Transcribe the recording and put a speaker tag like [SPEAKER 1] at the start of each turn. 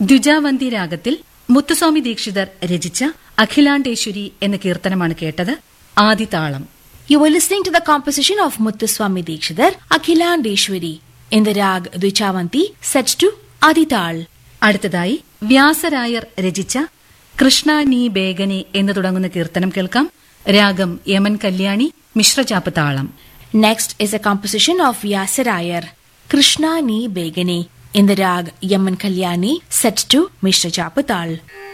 [SPEAKER 1] ദ്വിജാവന്തി രാഗത്തിൽ മുത്തുസ്വാമി ദീക്ഷിതർ രചിച്ച അഖിലാണ്ടേശ്വരി എന്ന കീർത്തനമാണ് കേട്ടത് ആദിതാളം
[SPEAKER 2] You were listening to the composition of Muthuswami Dikshidhar, Akhilandeshwari, in the rag Dvichavanti, set to Adital.
[SPEAKER 1] അടുത്തതായി വ്യാസരായർ രചിച്ച കൃഷ്ണ നീ ബേഗനെ എന്ന് തുടങ്ങുന്ന കീർത്തനം കേൾക്കാം രാഗം യമൻ കല്യാണി മിശ്രചാപ്പ് താളം
[SPEAKER 2] Next is a composition of Vyasarayar, Krishna Ni Begane, in the rag Yaman Kalyani, set to Mishra Chapatal.